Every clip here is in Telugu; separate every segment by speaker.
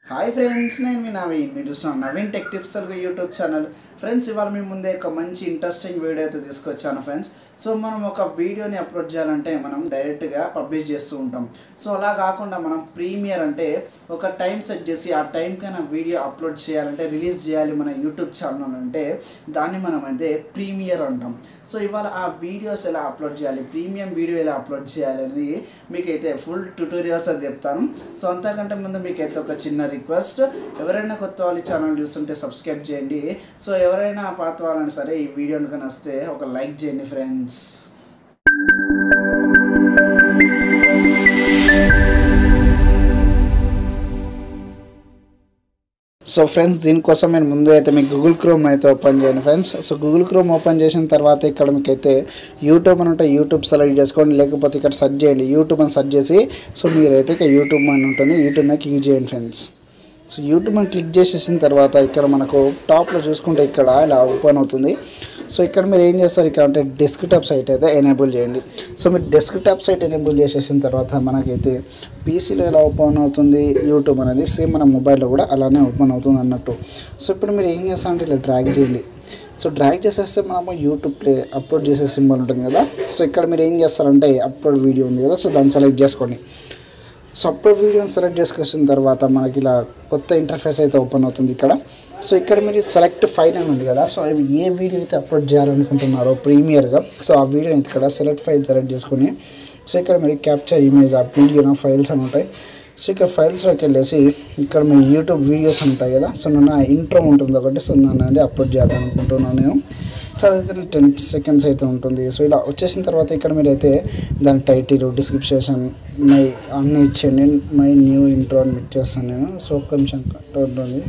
Speaker 1: హాయ్ ఫ్రెండ్స్ నేను మీ నవీన్ మీరు చూస్తున్నాను Naveen tech tips Telugu YouTube channel friends ఇవాళ మీ ముందే ఒక మంచి ఇంట్రెస్టింగ్ వీడియో అయితే తీసుకొచ్చాను ఫ్రెండ్స్ సో మనం ఒక వీడియోని అప్లోడ్ చేయాలంటే మనం డైరెక్ట్గా పబ్లిష్ చేస్తూ ఉంటాం సో అలా కాకుండా మనం ప్రీమియర్ అంటే ఒక టైం సెట్ చేసి ఆ టైంకైనా వీడియో అప్లోడ్ చేయాలంటే రిలీజ్ చేయాలి మన యూట్యూబ్ ఛానల్ అంటే దాన్ని మనం అంటే ప్రీమియర్ అంటాం సో ఇవాళ ఆ వీడియోస్ ఎలా అప్లోడ్ చేయాలి ప్రీమియం వీడియో ఎలా అప్లోడ్ చేయాలి అనేది మీకైతే ఫుల్ ట్యూటోరియల్స్ అది చెప్తాను సో అంతకంటే ముందు మీకైతే ఒక చిన్న రిక్వెస్ట్ ఎవరైనా కొత్త వాళ్ళు ఛానల్ చూస్తుంటే సబ్స్క్రైబ్ చేయండి సో ఎవరైనా పాత వాళ్ళని సరే ఈ వీడియోని కానీ వస్తే ఒక లైక్ చేయండి ఫ్రెండ్స్ సో ఫ్రెండ్స్ దీనికోసం నేను ముందు అయితే మీకు గూగుల్ క్రోమ్ అయితే ఓపెన్ చేయండి friends so Google Chrome open చేసిన తర్వాత ఇక్కడ మీకు అయితే యూట్యూబ్ అని ఉంటే యూట్యూబ్ సెలెక్ట్ చేసుకోండి లేకపోతే ఇక్కడ సెర్చ్ చేయండి యూట్యూబ్ అని సెర్చ్ చేసి సో మీరైతే ఇక్కడ యూట్యూబ్ అని ఉంటుంది యూట్యూబ్ మీద క్లిక్ చేయండి ఫ్రెండ్స్ సో యూట్యూబ్ అని క్లిక్ చేసేసిన తర్వాత ఇక్కడ మనకు టాప్లో చూసుకుంటే ఇక్కడ ఇలా ఓపెన్ అవుతుంది సో ఇక్కడ మీరు ఏం చేస్తారు ఇక్కడ అంటే డెస్క్టాప్ సైట్ అయితే ఎనేబుల్ చేయండి సో మీరు డెస్క్టాప్ సైట్ ఎనేబుల్ చేసేసిన తర్వాత మనకైతే పీసీలో ఎలా ఓపెన్ అవుతుంది యూట్యూబ్ అనేది సేమ్ మన మొబైల్లో కూడా అలానే ఓపెన్ అవుతుంది అన్నట్టు సో ఇప్పుడు మీరు ఏం చేస్తారంటే ఇలా డ్రాగ్ చేయండి సో డ్రాగ్ చేసేస్తే మనము యూట్యూబ్ ప్లే అప్లోడ్ చేసే సింబల్ ఉంటుంది కదా సో ఇక్కడ మీరు ఏం చేస్తారంటే అప్లోడ్ వీడియో ఉంది కదా సో దాన్ని సెలెక్ట్ చేసుకోండి సో అప్లోడ్ వీడియోని సెలెక్ట్ చేసుకొచ్చిన తర్వాత మనకి ఇలా కొత్త ఇంటర్ఫేస్ అయితే ఓపెన్ అవుతుంది ఇక్కడ సో ఇక్కడ మీరు సెలెక్ట్ ఫైల్ అని ఉంది కదా సో అవి ఏ వీడియో అయితే అప్లోడ్ చేయాలనుకుంటున్నారో ప్రీమియర్గా సో ఆ వీడియో ఇక్కడ సెలెక్ట్ ఫైల్ సెలెక్ట్ చేసుకొని సో ఇక్కడ మీరు క్యాప్చర్ ఇమేజ్ ఆ వీడియో ఫైల్స్ అని ఉంటాయి సో ఇక్కడ ఫైల్స్లోకి వెళ్ళేసి ఇక్కడ మీ యూట్యూబ్ వీడియోస్ అని ఉంటాయి కదా సో నా ఇంట్రో ఉంటుంది ఒకటి సో నన్ను అనేది అప్లోడ్ చేద్దాం అనుకుంటున్నాను నేను సో అదైతే టెన్ సెకండ్స్ అయితే ఉంటుంది సో ఇలా వచ్చేసిన తర్వాత ఇక్కడ మీరైతే దాని టైటిల్ డిస్క్రిప్షన్ మై అన్నీ ఇచ్చేయండి మై న్యూ ఇంట్రో అని ఇచ్చేస్తాను నేను సో ఒక్క నిమిషం కట్ ఉంటుంది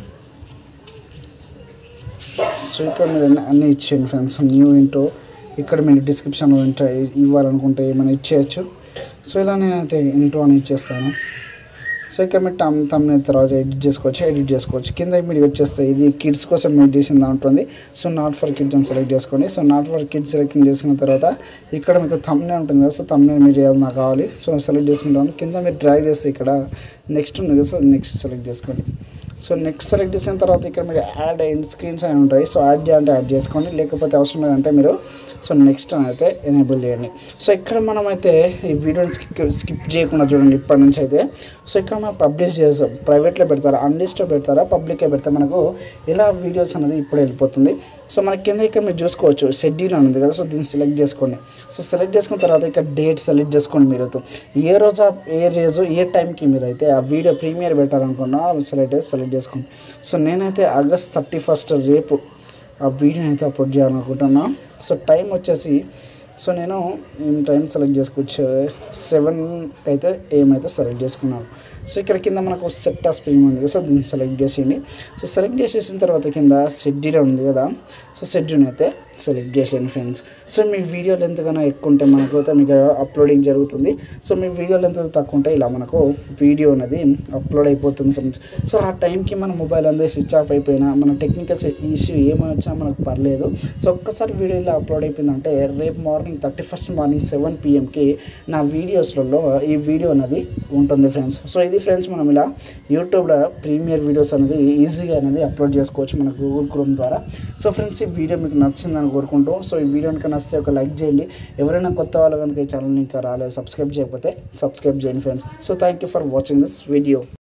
Speaker 1: సో ఇక్కడ మీరు అన్ని- అన్నీ ఇచ్చేయండి ఫ్రెండ్స్ న్యూ ఇంట్రో ఇక్కడ మీరు డిస్క్రిప్షన్ ఇవ్వాలనుకుంటే ఏమైనా ఇచ్చేయచ్చు సో ఇలా నేనైతే ఇంట్రో అని ఇచ్చేస్తాను సో ఇక్కడ మీరు తమ్ తమ్ని తర్వాత ఎడిట్ చేసుకోవచ్చు ఎడిట్ చేసుకోవచ్చు కింద మీరు వచ్చేస్తే ఇది కిడ్స్ కోసం మేడ్ చేసింది ఉంటుంది సో నాట్ ఫర్ కిడ్స్ అని సెలెక్ట్ చేసుకోండి so not for kids select చేసుకున్న తర్వాత ఇక్కడ మీకు తమ్నే ఉంటుంది కదా సో తమ్నే మీరు ఏదైనా నాకు కావాలి సో సెలెక్ట్ చేసుకుంటాను కింద మీరు డ్రాగ్ చేస్తే ఇక్కడ నెక్స్ట్ ఉంది కదా సో నెక్స్ట్ సెలెక్ట్ చేసుకోండి సో నెక్స్ట్ సెలెక్ట్ చేసిన తర్వాత ఇక్కడ మీరు యాడ్ ఎండ్ స్క్రీన్స్ అని ఉంటాయి సో యాడ్ చేయాలంటే యాడ్ చేసుకోండి లేకపోతే అవసరం లేదంటే మీరు సో నెక్స్ట్ అని అయితే ఎనేబుల్ చేయండి సో ఇక్కడ మనం అయితే ఈ వీడియోని స్కిప్ స్కిప్ చేయకుండా చూడండి ఇప్పటి నుంచి అయితే సో ఇక్కడ మనం పబ్లిష్ చేస్తాం ప్రైవేట్లో పెడతారా అన్లిస్ట్లో పెడతారా పబ్లిక్లో పెడతారా మనకు ఇలా వీడియోస్ అనేది ఇప్పుడు వెళ్ళిపోతుంది సో మన కింద ఇక్కడ మీరు చూసుకోవచ్చు షెడ్యూల్ అని ఉంది కదా సో దీన్ని సెలెక్ట్ చేసుకోండి సో సెలెక్ట్ చేసుకున్న తర్వాత ఇక్కడ డేట్ సెలెక్ట్ చేసుకోండి మీరు ఏ రోజు ఆ- ఏ రోజు ఏ టైంకి మీరు అయితే ఆ వీడియో ప్రీమియర్ పెట్టాలనుకున్నా సెలెక్ట్ చేసి సెలెక్ట్ చేసుకోండి సో నేనైతే ఆగస్ట్ థర్టీ ఫస్ట్ రేపు ఆ వీడియో అయితే అప్లోడ్ చేయాలనుకుంటున్నా సో టైం వచ్చేసి సో నేను ఏం టైం సెలెక్ట్ చేసుకోవచ్చు సెవెన్ అయితే ఏమైతే సెలెక్ట్ చేసుకున్నాను సో ఇక్కడ కింద మనకు సెట్ ఆ స్క్రీన్ ఉంది కదా సో దీన్ని సెలెక్ట్ చేసేయండి సో సెలెక్ట్ చేసేసిన తర్వాత కింద షెడ్యూల్ ఉంది కదా సో షెడ్యూల్ అయితే సెలెక్ట్ చేసేయండి ఫ్రెండ్స్ సో మీ వీడియో లెంత్ కన్నా ఎక్కువ ఉంటే మనకు అయితే మీకు అప్లోడింగ్ జరుగుతుంది సో మీ వీడియో లెంత్ తక్కువ ఉంటే ఇలా మనకు వీడియో అనేది అప్లోడ్ అయిపోతుంది ఫ్రెండ్స్ సో ఆ టైంకి మన మొబైల్ అనేది స్విచ్ ఆఫ్ అయిపోయినా మన టెక్నికల్ ఇష్యూ ఏమొచ్చినా మనకు పర్లేదు సో ఒక్కసారి వీడియో ఇలా అప్లోడ్ అయిపోయిందంటే రేపు morning thirty first morning seven పిఎంకి నా వీడియోస్లలో ఈ వీడియో అనేది ఉంటుంది ఫ్రెండ్స్ సో ఇది ఫ్రెండ్స్ మనం ఇలా యూట్యూబ్లో ప్రీమియర్ వీడియోస్ అనేది ఈజీగా అనేది అప్లోడ్ చేసుకోవచ్చు మన గూగుల్ క్రోమ్ ద్వారా సో ఫ్రెండ్స్ ఈ వీడియో మీకు నచ్చిందని కోరుకుంటూ సో ఈ వీడియో కనుక నచ్చితే ఒక లైక్ చేయండి ఎవరైనా కొత్త వాళ్ళు కనుక ఈ ఛానల్ని ఇంకా రాలేదు సబ్స్క్రైబ్ చేయకపోతే సబ్స్క్రైబ్ చేయండి friends so thank you for watching this video